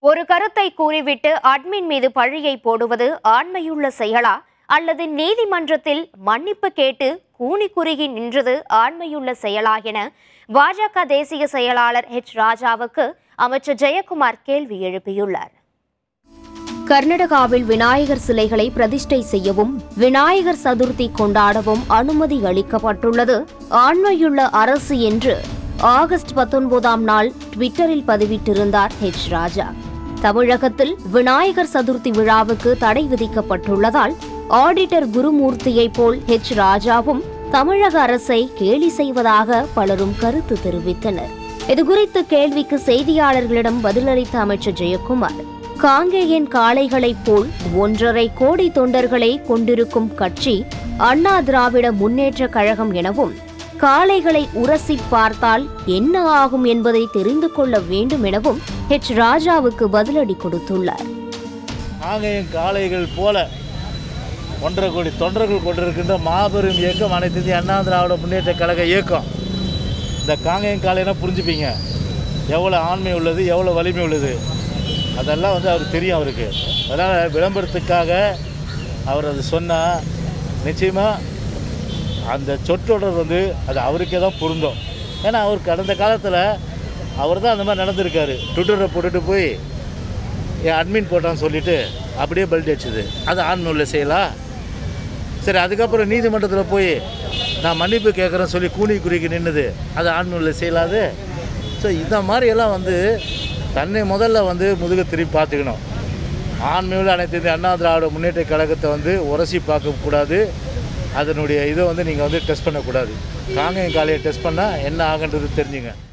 ஒரு கருத்தை கூறிவிட்டு அட்மின் மீது பழியை போடுவது ஆண்மையுள்ள செயலா அல்லது நீதிமன்றத்தில் மன்னிப்பு கேட்டு கூனி குறுகி நின்றது ஆண்மையுள்ள செயலா என பாஜக தேசிய செயலாளர் ஹெச் ராஜாவுக்கு அமைச்சர் ஜெயக்குமார் கேள்வி எழுப்பியுள்ளார் கர்நாடகாவில் விநாயகர் சிலைகளை பிரதிஷ்டை செய்யவும் விநாயகர் சதுர்த்தி கொண்டாடவும் அனுமதி அளிக்கப்பட்டுள்ளது ஆண்மையுள்ள அரசு என்று ஆகஸ்ட் பத்தொன்பதாம் நாள் ட்விட்டரில் பதிவிட்டிருந்தார் ஹெச் ராஜா தமிழகத்தில் விநாயகர் சதுர்த்தி விழாவுக்கு தடை விதிக்கப்பட்டுள்ளதால் ஆடிட்டர் குருமூர்த்தியைப் போல் ஹெச் ராஜாவும் தமிழக அரசை கேலி செய்வதாக பலரும் கருத்து தெரிவித்தனர் இதுகுறித்த கேள்விக்கு செய்தியாளர்களிடம் பதிலளித்த அமைச்சர் ஜெயக்குமார் காங்கேயன் காளைகளைப் போல் ஒன்றரை கோடி தொண்டர்களை கொண்டிருக்கும் கட்சி அண்ணா திராவிட முன்னேற்ற கழகம் எனவும் காளைகளை உரசி பார்த்தால் என்ன ஆகும் என்பதை தெரிந்து கொள்ள வேண்டும் எனவும் ஹெச் ராஜாவுக்கு பதிலடி கொடுத்துள்ளார் காங்கேயம் காளைகள் போல ஒன்றரை கோடி தொண்டர்கள் கொண்டிருக்கின்ற மாபெரும் இயக்கம் அனைத்து இந்திய அண்ணா திராவிட முன்னேற்ற கழக இயக்கம் இந்த காங்கேயம் காளைனா புரிஞ்சுப்பீங்க எவ்வளோ ஆண்மை உள்ளது எவ்வளோ வலிமை உள்ளது அதெல்லாம் வந்து அவருக்கு தெரியும் அவருக்கு அதனால் விளம்பரத்துக்காக அவர் அது சொன்னால் நிச்சயமாக அந்த சொற்றொடர் வந்து அது அவருக்கே தான் பொருந்தும் ஏன்னா அவர் கடந்த காலத்தில் அவர் தான் அந்த மாதிரி நடந்திருக்காரு ட்விட்டரை போட்டுட்டு போய் என் அட்மின் போட்டான்னு சொல்லிட்டு அப்படியே பெல்ட் அடிச்சுது அது ஆண்மையுள்ள செய்யலாம் சரி அதுக்கப்புறம் நீதிமன்றத்தில் போய் நான் மன்னிப்பு கேட்குறேன்னு சொல்லி கூனி குறுக்கி நின்றுது அது ஆண்மையுள்ள செய்யலாது ஸோ இந்த மாதிரியெல்லாம் வந்து தன்னை முதல்ல வந்து முதுகு திருப்பி பார்த்துக்கணும் ஆண்மையுள்ள அனைத்து இந்திய அண்ணா திராவிட முன்னேற்ற கழகத்தை வந்து உரசி பார்க்கக்கூடாது அதனுடைய இதை வந்து நீங்கள் வந்து டெஸ்ட் பண்ணக்கூடாது காங்கேயம் காலையை டெஸ்ட் பண்ணால் என்ன ஆகுன்றது தெரிஞ்சுங்க